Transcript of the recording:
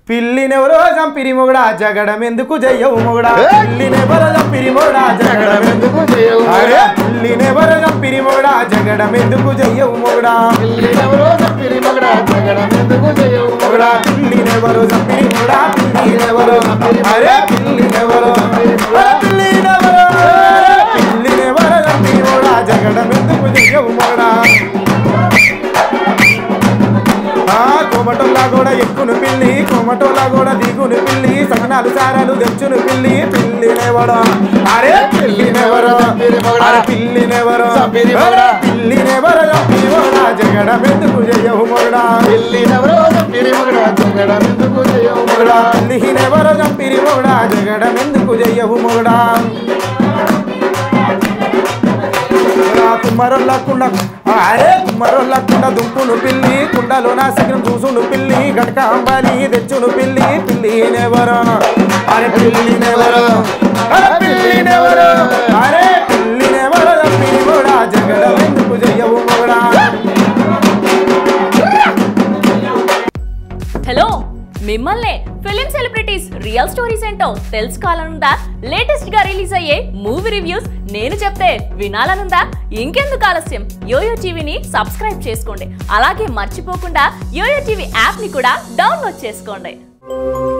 పిల్లినెవరో చంపిరి మొగడా జగడం ఎందుకు జయ్యవు మొగడా పిల్లినెవరో చంపిరి మొగడా జగడం ఎందుకు అరే పిల్లినెవరో చంపిరి మొగడా జగడం ఎందుకు జయ్యవు మొగడా మొగడా పిల్లినెవరో చంపిరి మొగడా పిల్లినెవరో అరే పిల్లినెవరో అరే పిల్లినెవరో పిల్లినెవరో చంపిరి మొగడా జగడం ఎందుకు జయ్యవు మొగడా ఆ కోమటోల్లా కూడా ఎక్కును పిల్లి కోమటోల్లా కూడా దిగును పిల్లి సగనాలు సారాలు తెచ్చును పిల్లి పిల్లినెవడో అరే పిల్లినెవరో అరే పిల్లినెవరో చంపిరిమొగడా. పిల్లినెవరో చంపిరిమొగడా జగడం ఎందుకు జయవు మొగడా మొగడా పిల్లినెవరో చంపిరి మొగడా జగడం ఎందుకు జయవు మొగడా కుమ్మరొల్లకుండా అరే కుమ్మరొల్లకుండా దుంపును పిల్లి కుండలో నా సగం చూసును పిల్లి గడక అంబాలి తెచ్చును పిల్లి పిల్లినెవరో అరే పిల్లినెవరో అరే పిల్లినెవరో అరే పిల్లినెవరో చంపిరి మొగడా జగడం ఎందుకు జయవు మొగడా హలో మిమ్మల్నే ఫిలిం సెలబ్రిటీస్ రియల్ స్టోరీస్ ఏంటో తెలుసుకోవాలనుందా లేటెస్ట్ గా రిలీజ్ అయ్యే మూవీ రివ్యూస్ నేను చెప్తే వినాలనుందా ఇంకెందుకు ఆలస్యం యోయో టీవీని సబ్స్క్రైబ్ చేసుకోండి అలాగే మర్చిపోకుండా యోయో టీవీ యాప్ ని కూడా డౌన్లోడ్ చేసుకోండి